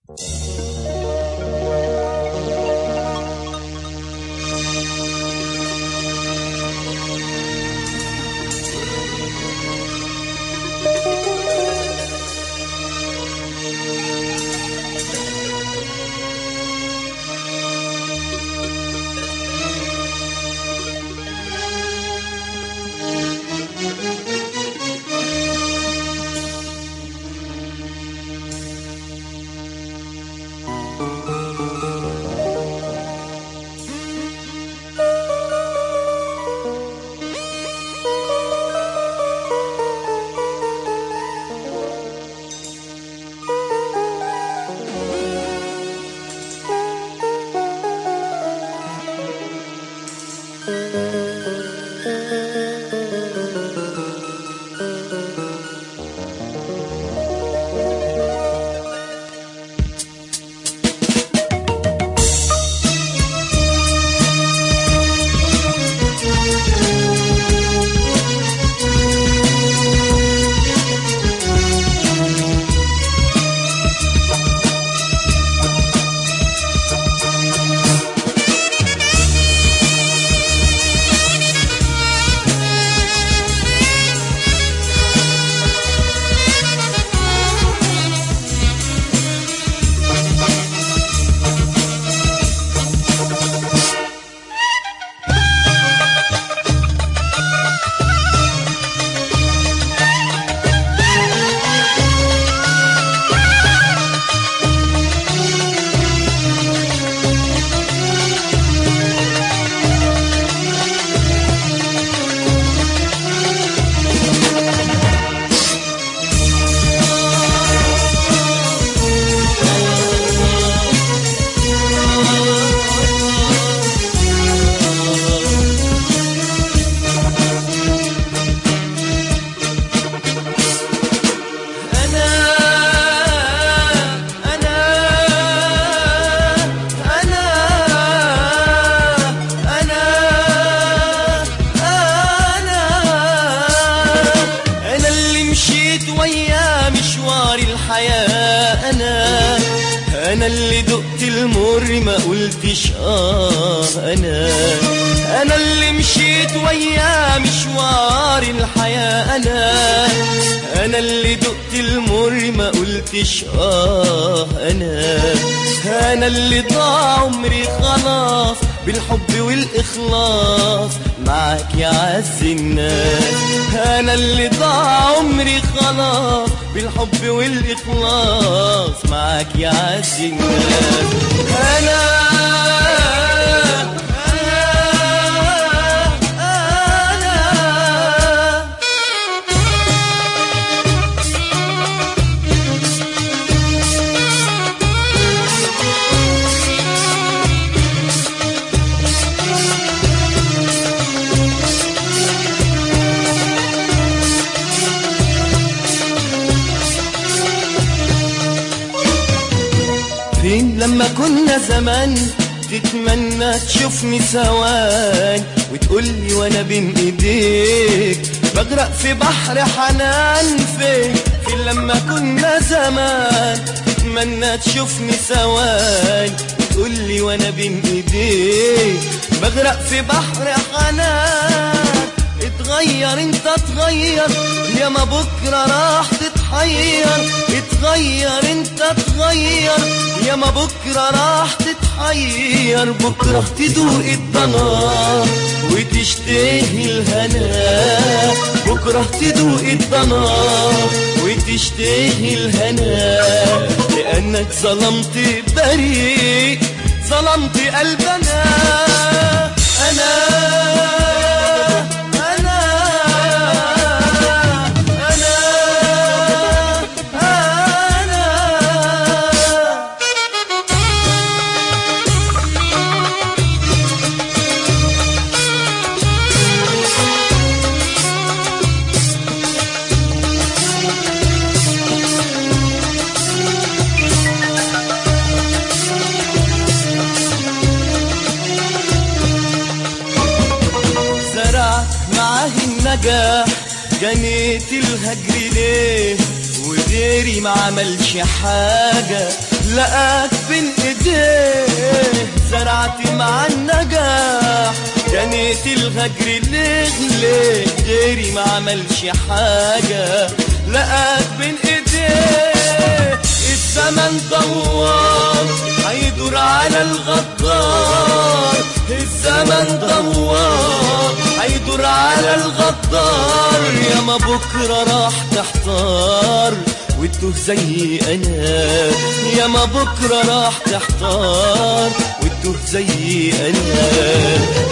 انا اللي دقت المر ما قلتش اه انا انا اللي مشيت وياه مشوار الحياة انا انا اللي دقت المر ما قلتش اه انا انا اللي ضاع عمري خلاص بالحب والاخلاص معاك يا عز الناس انا اللي ضاع عمري خلاص بالحب والاخلاص معاك يا عز الناس انا انا انا فين لما كنا زمان تتمنى تشوفني ثوان وتقولي وانا بين ايديك بغرق في بحر حنان فين فين لما كنا زمان تتمنى تشوفني ثوان وتقولي وانا بين ايديك بغرق في بحر حنان اتغير انت اتغير يا ما بكرة راح تتحير اتغير انت اتغير يا ما بكرة راح تتحير بكرة تدوق الضنا وتشتهي الهنا بكرة تدوق الضنا وتشتهي الهنا لأنك ظلمت بريء ظلمت قلبنا أنا أنا أنا أنا زرعت معاه النجاح جنيت الهجر ليه وغيري ما عملش حاجة لقاك بين ايديه زرعت مع النجاح جنيت الهجر ليه ليه غيري ما عملش حاجة لقاك بين ايديه الزمن دوار هيدور على الغدار الزمن دوار هيدور على الغدار يا ما بكرة راح تحتار وتوه زي انا يا ما بكرة راح تحتار وتوه زي انا